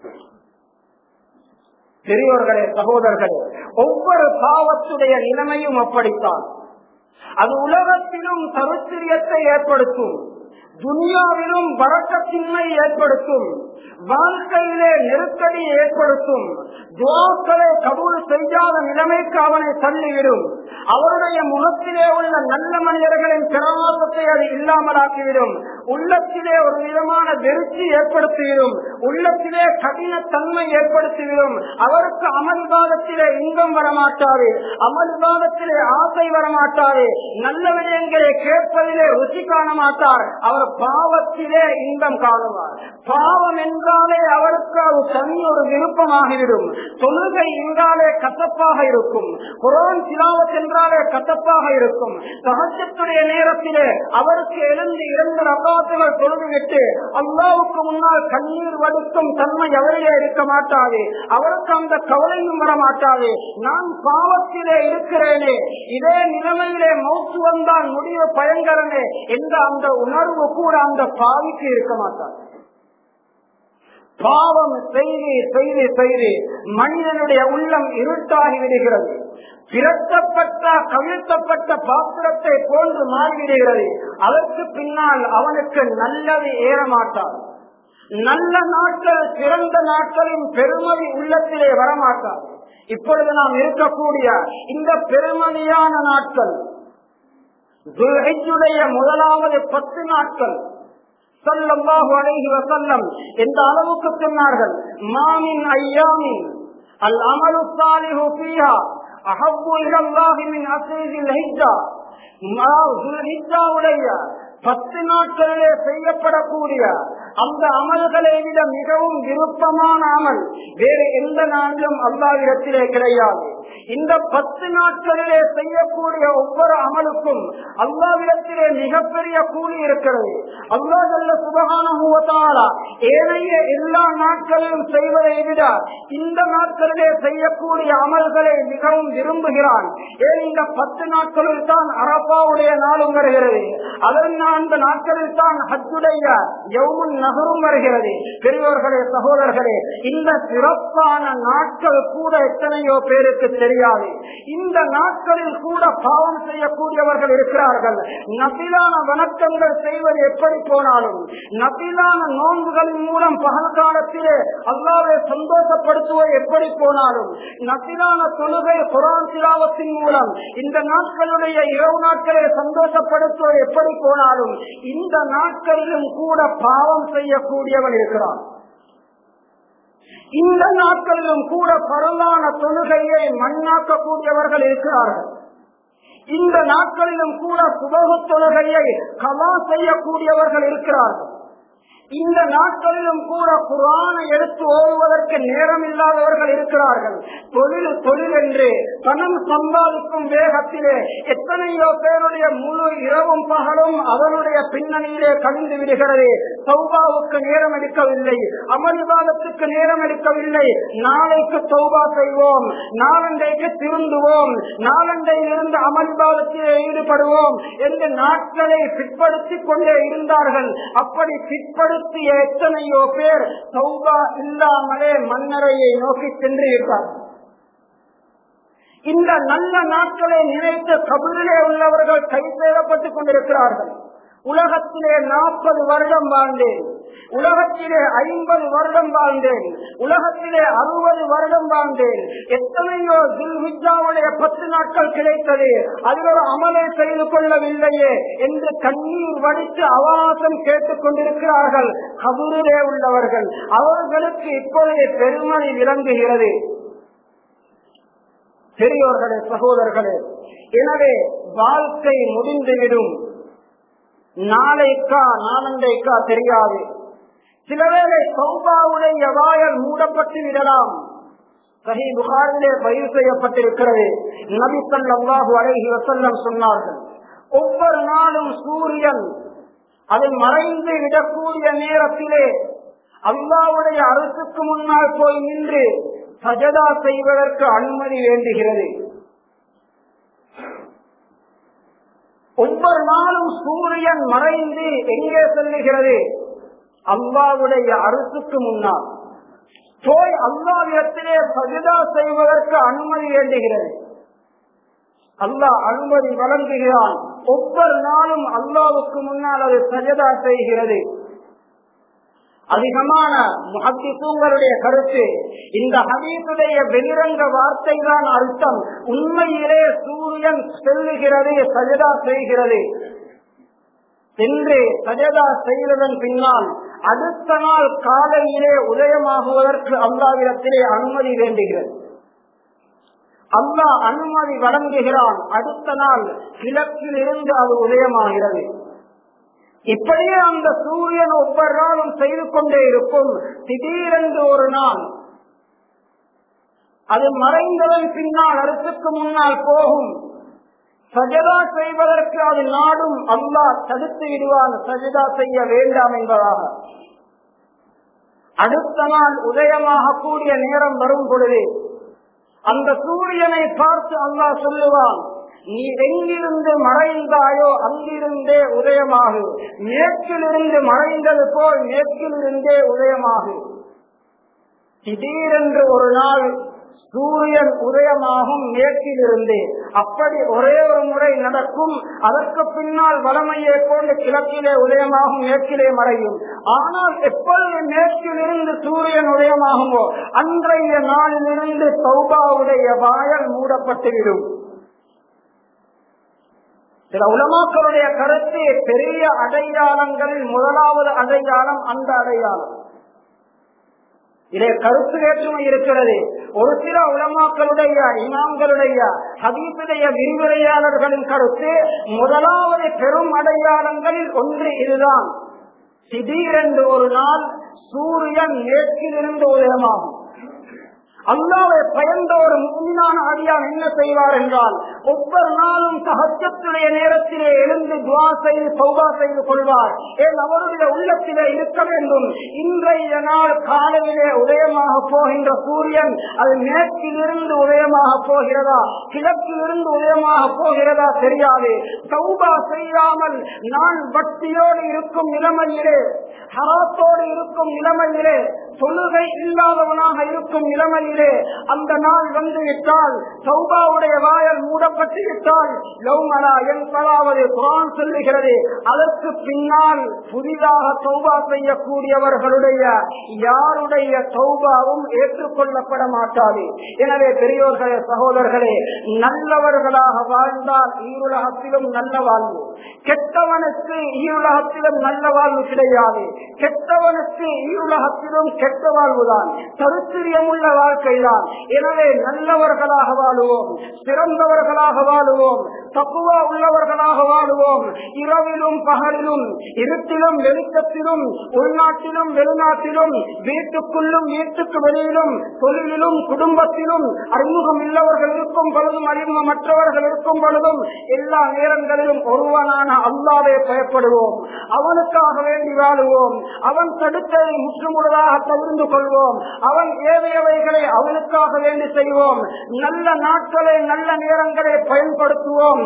பெரியோர்களே சகோதரர்களே ஒவ்வொரு பாவத்துடைய நிலைமையும் அப்படித்தான் அது உலகத்திலும் தருத்திரியத்தை ஏற்படுத்தும் துனியாவிலும் வரக்கத்தின்மை ஏற்படுத்தும் வாழ்க்கையிலே நெருக்கடி ஏற்படுத்தும் துவாக்களை கபூல் செய்யாத நிலைமைக்கு அவனை தள்ளிவிடும் அவருடைய முகத்திலே உள்ள நல்ல மனிதர்களின் பிரவாசத்தை அது இல்லாமலாக்கிவிடும் உள்ளத்திலே ஒரு விதமான வெறுச்சி ஏற்படுத்திவிடும் உள்ளத்திலே கடினத்தன்மை ஏற்படுத்திவிடும் அவருக்கு அமல்பாதத்திலே இன்பம் வரமாட்டாது அமல்பாதத்திலே ஆசை வரமாட்டாது நல்ல விடயங்களை கேட்பதிலே ருசி காண மாட்டார் அவர் பாவத்திலே இன்பம் காணுவார் பாவம் என்றாலே அவருக்கு அது தனி ஒரு விருப்பமாகிவிடும் தொழுகை என்றாலே கசப்பாக இருக்கும் குரான் சிலாவத் என்றாலே கசப்பாக இருக்கும் சகஜத்துடைய நேரத்திலே அவருக்கு எழுந்து இரண்டு ரகாத்துகள் தொழுதுவிட்டு அல்லாவுக்கு முன்னால் கண்ணீர் வடுக்கும் தன்மை அவரிலே இருக்க மாட்டாது அவருக்கு அந்த கவலையும் வர மாட்டாது நான் பாவத்திலே இருக்கிறேனே இதே நிலைமையிலே மௌத்து வந்தால் முடிவு பயங்கரமே என்ற அந்த உணர்வு கூட அந்த பாவிக்கு இருக்க மாட்டார் பாவம் செய்து செய்து செய்து மனிதனுடைய உள்ளம் இருட்டாகி விடுகிறது திரட்டப்பட்ட கவிழ்த்தப்பட்ட பாத்திரத்தை போன்று மாறிவிடுகிறது அதற்கு பின்னால் அவனுக்கு நல்லது ஏறமாட்டார் நல்ல நாட்கள் சிறந்த நாட்களின் பெருமதி உள்ளத்திலே வரமாட்டார் இப்பொழுது நாம் இருக்கக்கூடிய இந்த பெருமதியான நாட்கள் துல்ஹிஜ்ஜுடைய முதலாவது பத்து நாட்கள் சல்லல்லாஹு அலைஹி வஸல்லம் எந்த அளவுக்கு சொன்னார்கள் மாமின் ஐயாமின் அல் அமலு சாலிஹு ஃபீஹா அஹப்பு இலல்லாஹி மின் அஸ்ரில் ஹிஜ்ஜா துல்ஹிஜ்ஜாவுடைய பத்து நாட்களிலே செய்யப்படக்கூடிய அந்த அமல்களை விட மிகவும் விருப்பமான அமல் வேறு எந்த நாளிலும் அல்லாவிடத்திலே கிடையாது இந்த பத்து நாட்களிலே செய்யக்கூடிய ஒவ்வொரு அமலுக்கும் அல்லாவிடத்திலே மிகப்பெரிய கூலி இருக்கிறது அல்லா நல்ல சுபகான ஏனைய எல்லா நாட்களிலும் செய்வதை விட இந்த நாட்களிலே செய்யக்கூடிய அமல்களை மிகவும் விரும்புகிறான் ஏன் இந்த பத்து நாட்களில் தான் அரப்பாவுடைய நாளும் வருகிறது அதன் அந்த நாட்களில் தான் ஹஜ்ஜுடைய யவுமுன் நகரும் வருகிறது பெரியவர்களே சகோதரர்களே இந்த சிறப்பான நாட்கள் கூட எத்தனையோ பேருக்கு தெரியாது இந்த நாட்களில் கூட பாவம் செய்யக்கூடியவர்கள் இருக்கிறார்கள் நபிலான வணக்கங்கள் செய்வது எப்படி போனாலும் நபிலான நோன்புகளின் மூலம் பகல் காலத்திலே அல்லாவை சந்தோஷப்படுத்துவது எப்படி போனாலும் நபிலான தொழுகை குரான் சிலாவத்தின் மூலம் இந்த நாட்களுடைய இரவு நாட்களை சந்தோஷப்படுத்துவது எப்படி போனாலும் இந்த நாட்களிலும் கூட பாவம் செய்யக்கூடியவன் இருக்கிறான் இந்த நாட்களிலும் கூட பரவான தொழுகையை மண்ணாக்கக்கூடியவர்கள் இருக்கிறார்கள் இந்த நாட்களிலும் கூட சுபகு தொழுகையை கலா செய்யக்கூடியவர்கள் இருக்கிறார்கள் இந்த நாட்களிலும் கூட குரானை எடுத்து ஓடுவதற்கு நேரம் இல்லாதவர்கள் இருக்கிறார்கள் தொழில் தொழில் என்று பணம் சம்பாதிக்கும் வேகத்திலே எத்தனையோ பேருடைய முழு இரவும் பகலும் அவனுடைய பின்னணியிலே கழிந்து விடுகிறது சௌபாவுக்கு நேரம் எடுக்கவில்லை அமல்வாதத்துக்கு நேரம் எடுக்கவில்லை நாளைக்கு சௌபா செய்வோம் நாளண்டைக்கு திருந்துவோம் நாளண்டையிலிருந்து அமல்வாதத்திலே ஈடுபடுவோம் என்று நாட்களை பிற்படுத்திக் கொண்டே இருந்தார்கள் அப்படி பிற்படுத்திய எத்தனையோ பேர் சௌபா இல்லாமலே மன்னரையை நோக்கி சென்று விட்டார்கள் இந்த நல்ல நாட்களை நினைத்து கபிலே உள்ளவர்கள் கை சேரப்பட்டுக் கொண்டிருக்கிறார்கள் உலகத்திலே நாற்பது வருடம் வாழ்ந்தேன் உலகத்திலே ஐம்பது வருடம் வாழ்ந்தேன் உலகத்திலே அறுபது வருடம் வாழ்ந்தேன் எத்தனையோ துல்ஹிஜாவுடைய பத்து நாட்கள் கிடைத்தது அதில் ஒரு அமலை செய்து கொள்ளவில்லையே என்று கண்ணீர் வடித்து அவாசம் கேட்டுக் கொண்டிருக்கிறார்கள் கபூரிலே உள்ளவர்கள் அவர்களுக்கு இப்பொழுது பெருமதி விளங்குகிறது பெரியோர்களே சகோதரர்களே எனவே வாழ்க்கை முடிந்துவிடும் நாளைக்கா நாளந்தைக்கா தெரியாது சிலவேளை சௌபாவுடைய வாயல் மூடப்பட்டு விடலாம் சஹி புகாரிலே பதிவு செய்யப்பட்டிருக்கிறது நபி ஸல்லல்லாஹு அலைஹி வஸல்லம் சொன்னார்கள் ஒவ்வொரு நாளும் சூரியன் அதை மறைந்து விடக்கூடிய நேரத்திலே அல்லாவுடைய அரசுக்கு முன்னால் போய் நின்று சஜதா செய்வதற்கு அனுமதி வேண்டுகிறது ஒவ்வொரு நாளும் சூரியன் மறைந்து எங்கே செல்லுகிறது அல்லாவுடைய அரசுக்கு முன்னால் போய் அல்லாவிடத்திலே சஜிதா செய்வதற்கு அனுமதி வேண்டுகிறது அல்லாஹ் அனுமதி வழங்குகிறான் ஒவ்வொரு நாளும் அல்லாவுக்கு முன்னால் அது சஜதா செய்கிறது அதிகமான முகத்திசூங்களுடைய கருத்து இந்த ஹதீசுடைய வெளிரங்க வார்த்தை தான் அர்த்தம் உண்மையிலே சூரியன் செல்லுகிறது சஜதா செய்கிறது சென்று சஜதா செய்ததன் பின்னால் அடுத்த நாள் காலையிலே உதயமாகுவதற்கு அல்லாவிடத்திலே அனுமதி வேண்டுகிறது அல்லாஹ் அனுமதி வழங்குகிறான் அடுத்த நாள் கிழக்கில் இருந்து அது உதயமாகிறது இப்படியே அந்த சூரியன் ஒவ்வொரு நாளும் செய்து கொண்டே இருக்கும் திடீரென்று ஒரு நாள் அது மறைந்ததன் பின்னால் அடுத்துக்கு முன்னால் போகும் சஜதா செய்வதற்கு அது நாடும் அல்லாஹ் தடுத்து விடுவான் சஜதா செய்ய வேண்டாம் என்பதாக அடுத்த நாள் உதயமாக கூடிய நேரம் வரும் பொழுது அந்த சூரியனை பார்த்து அல்லாஹ் சொல்லுவான் நீ எங்கிருந்து மறைந்தாயோ அங்கிருந்தே உதயமாகு மேற்கிலிருந்து மறைந்தது போல் மேற்கிலிருந்தே உதயமாகு திடீரென்று ஒரு நாள் சூரியன் உதயமாகும் மேற்கிலிருந்து அப்படி ஒரே ஒரு முறை நடக்கும் அதற்கு பின்னால் வளமையை போன்று கிழக்கிலே உதயமாகும் மேற்கிலே மறையும் ஆனால் எப்பொழுது மேற்கிலிருந்து சூரியன் உதயமாகுமோ அன்றைய நாளிலிருந்து சௌபாவுடைய வாயல் மூடப்பட்டுவிடும் சில உலமாக்களுடைய கருத்து பெரிய அடையாளங்களில் முதலாவது அடையாளம் அந்த அடையாளம் இதை கருத்து வேற்றுமை இருக்கிறது ஒரு சில உலமாக்களுடைய இமாம்களுடைய ஹதீசுடைய விரிவுரையாளர்களின் கருத்து முதலாவது பெரும் அடையாளங்களில் ஒன்று இதுதான் திடீரென்று ஒரு நாள் சூரியன் மேற்கிலிருந்து உதயமாகும் அல்லாவை பயந்த ஒரு முன்னான அடியான் என்ன செய்வார் என்றால் ஒவ்வொரு நாளும் சகஜத்துடைய நேரத்திலே எழுந்து துவா செய்து சௌபா செய்து கொள்வார் ஏன் அவருடைய உள்ளத்திலே இருக்க வேண்டும் இன்றைய நாள் காலையிலே உதயமாக போகின்ற சூரியன் அது மேற்கிலிருந்து உதயமாக போகிறதா கிழக்கிலிருந்து உதயமாக போகிறதா தெரியாது சௌபா செய்யாமல் நான் பக்தியோடு இருக்கும் நிலைமையிலே ஹராத்தோடு இருக்கும் நிலைமையிலே தொழுகை இல்லாதவனாக இருக்கும் நிலைமையிலே அந்த நாள் வந்து விட்டால் சௌபாவுடைய வாயல் மூடப்பட்டு விட்டால் லவ்மலா என்பதாவது குரான் சொல்லுகிறது அதற்கு பின்னால் புதிதாக சௌபா செய்யக்கூடியவர்களுடைய யாருடைய சௌபாவும் ஏற்றுக்கொள்ளப்பட மாட்டாது எனவே பெரியோர்களே சகோதரர்களே நல்லவர்களாக வாழ்ந்தால் ஈருலகத்திலும் நல்ல வாழ்வு கெட்டவனுக்கு ஈருலகத்திலும் நல்ல வாழ்வு கிடையாது கெட்டவனுக்கு ஈருலகத்திலும் கெட்ட வாழ்வுதான் தருத்திரியமுள்ள வாழ்க்கைதான் எனவே நல்லவர்களாக வாழுவோம் சிறந்தவர்களாக வாழுவோம் தப்புவா உள்ளவர்களாக வாழுவோம் இரவிலும் பகலிலும் இருட்டிலும் வெளிச்சத்திலும் உள்நாட்டிலும் வெளிநாட்டிலும் வீட்டுக்குள்ளும் வீட்டுக்கு வெளியிலும் தொழிலிலும் குடும்பத்திலும் அறிமுகம் இல்லவர்கள் இருக்கும் பொழுதும் அறிமுகமற்றவர்கள் இருக்கும் பொழுதும் எல்லா நேரங்களிலும் ஒருவனான அல்லாவே பயப்படுவோம் அவனுக்காக வேண்டி வாழுவோம் அவன் தடுத்ததை முற்றுமுழுதாக தவிர்ந்து கொள்வோம் அவன் ஏவியவைகளை அவனுக்காக வேண்டி செய்வோம் நல்ல நாட்களை நல்ல நேரங்களை பயன்படுத்துவோம்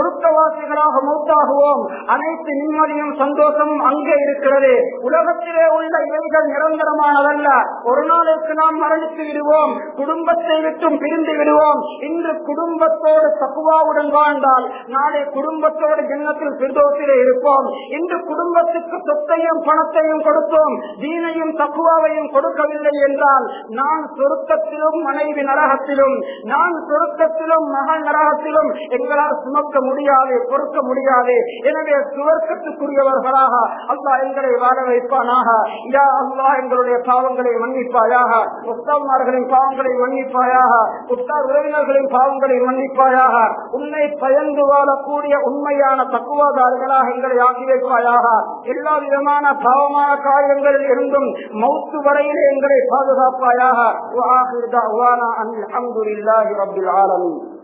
சொருக்கவாசிகளாக மூத்தாகுவோம் அனைத்து நிம்மதியும் சந்தோஷமும் அங்கே இருக்கிறது உலகத்திலே உள்ள இவைகள் நிரந்தரமானதல்ல ஒரு நாளுக்கு நாம் மரணித்து விடுவோம் குடும்பத்தை விட்டும் பிரிந்து விடுவோம் இன்று குடும்பத்தோடு தக்குவாவுடன் வாழ்ந்தால் நாளை குடும்பத்தோடு ஜன்னத்தில் பிரிதோசிலே இருப்போம் இன்று குடும்பத்துக்கு சொத்தையும் பணத்தையும் கொடுத்தோம் தீனையும் தக்குவாவையும் கொடுக்கவில்லை என்றால் நான் சொருக்கத்திலும் மனைவி நரகத்திலும் நான் சொருக்கத்திலும் மகள் நரகத்திலும் எங்களால் சுமக்க முடியாது பொறுக்க முடியாது எனவே சுவர்க்கத்துக்குரியவர்களாக அல்லா எங்களை வாழ வைப்பானாக யா அல்லா எங்களுடைய பாவங்களை மன்னிப்பாயாக உஸ்தாவ்மார்களின் பாவங்களை மன்னிப்பாயாக உஸ்தார் உறவினர்களின் பாவங்களை மன்னிப்பாயாக உன்னை பயந்து வாழக்கூடிய உண்மையான தக்குவாதாரிகளாக எங்களை ஆக்கி வைப்பாயாக எல்லா விதமான பாவமான காரியங்களில் இருந்தும் மௌத்து வரையிலே எங்களை பாதுகாப்பாயாக அல்ஹம்துலில்லாஹி ரப்பில் ஆலமீன்